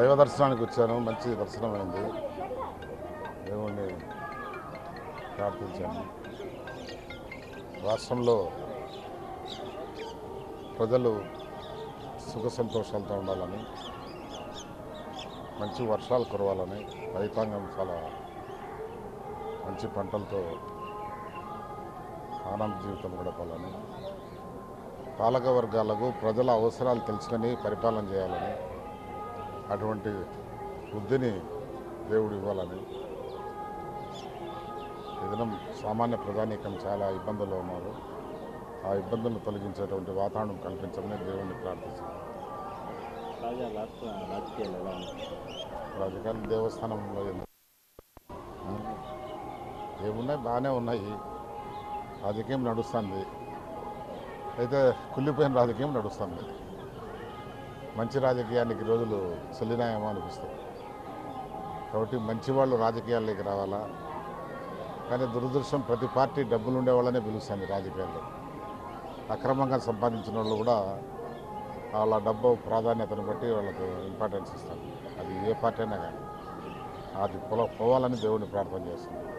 దైవ దర్శనానికి వచ్చాను మంచి దర్శనం అయింది దేవుణ్ణి ప్రార్థించాను రాష్ట్రంలో ప్రజలు సుఖ సంతోషాలతో ఉండాలని మంచి వర్షాలు కురవాలని రైతాంగం చాలా మంచి పంటలతో ఆనంద జీవితం గడపాలని పాలక వర్గాలకు ప్రజల అవసరాలు తెలుసుకొని పరిపాలన చేయాలని అటువంటి బుద్ధిని దేవుడు ఇవ్వాలని ఏదైనా సామాన్య ప్రజానీకం చాలా ఇబ్బందుల్లో ఉన్నారు ఆ ఇబ్బందులను తొలగించేటువంటి వాతావరణం కల్పించమని దేవుణ్ణి ప్రార్థిస్తున్నాను తాజా రాష్ట్ర రాజకీయాలు ఎలా ఉన్నాయి రాజకీయాలు దేవస్థానంలో ఎందుకు? ఏమున్నాయి బాగానే ఉన్నాయి రాజకీయం నడుస్తుంది అయితే కుళ్ళిపోయిన రాజకీయం నడుస్తుంది మంచి రాజకీయానికి రోజులు చెల్లినాయేమో అనిపిస్తుంది కాబట్టి మంచి వాళ్ళు రాజకీయాల్లోకి రావాలా కానీ దురదృష్టం ప్రతి పార్టీ డబ్బులు ఉండే వాళ్ళనే పిలుస్తుంది రాజకీయాల్లో అక్రమంగా సంపాదించిన వాళ్ళు కూడా వాళ్ళ డబ్బు ప్రాధాన్యతను బట్టి వాళ్ళకు ఇంపార్టెన్స్ ఇస్తారు అది ఏ పార్టీ అయినా కానీ అది పొల పోవాలని దేవుడిని ప్రార్థన చేస్తుంది